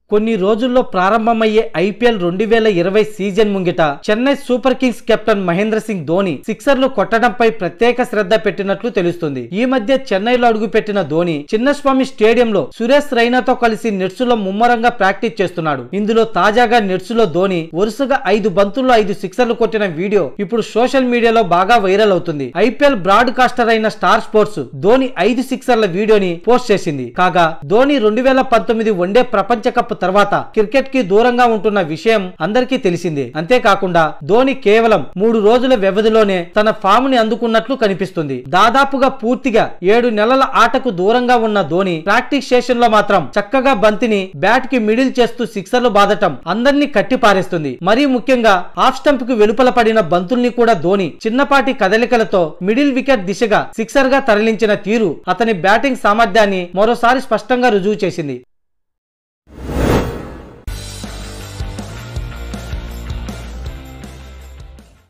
కొన్ని రోజుల్లో ప్రారంభమయ్యే ఐపీఎల్ రెండు వేల ఇరవై సీజన్ ముంగిట Chennai super kings captain Mahendra Singh Dhoni సిక్సర్లు కొట్టడంపై ప్రత్యేక శ్రద్ధ పెట్టినట్లు తెలుస్తుంది ఈ మధ్య చెన్నైలో అడుగుపెట్టిన ధోని చిన్నస్వామి స్టేడియంలో సురేష్ రైనాతో కలిసి నెట్సులో ముమ్మరంగా ప్రాక్టీస్ చేస్తున్నాడు ఇందులో తాజాగా నెట్సులో ధోని వరుసగా ఐదు బంతుల్లో ఐదు సిక్సర్లు కొట్టిన వీడియో ఇప్పుడు సోషల్ మీడియాలో బాగా వైరల్ అవుతుంది ఐపీఎల్ బ్రాడ్ కాస్టర్ అయిన స్టార్ స్పోర్ట్స్ ధోని ఐదు సిక్సర్ల వీడియోని పోస్ట్ చేసింది కాగా ధోని రెండు వేల పంతొమ్మిది వన్డే ప్రపంచ కప్ తర్వాత క్రికెట్ కి దూరంగా ఉంటున్న విషయం అందరికీ తెలిసిందే అంతేకాకుండా ధోని కేవలం మూడు రోజుల వ్యవధిలోనే తన ఫామ్ ని అందుకున్నట్లు కనిపిస్తుంది దాదాపుగా పూర్తిగా ఏడు నెలల ఆటకు దూరంగా ఉన్న ధోని ప్రాక్టీస్ సెషన్ లో మాత్రం చక్కగా బంతిని బ్యాట్ కి మిడిల్ చేస్తూ సిక్సర్లు బాదటం అందరినీ కట్టి పారేస్తుంది మరీ ముఖ్యంగా హాఫ్ స్టంప్ కు వెలుపల పడిన బంతుల్ని కూడా ధోని చిన్నపాటి కదలికలతో మిడిల్ వికెట్ దిశగా సిక్సర్ గా తరలించిన తీరు అతని బ్యాటింగ్ సామర్థ్యాన్ని మరోసారి స్పష్టంగా రుజువు చేసింది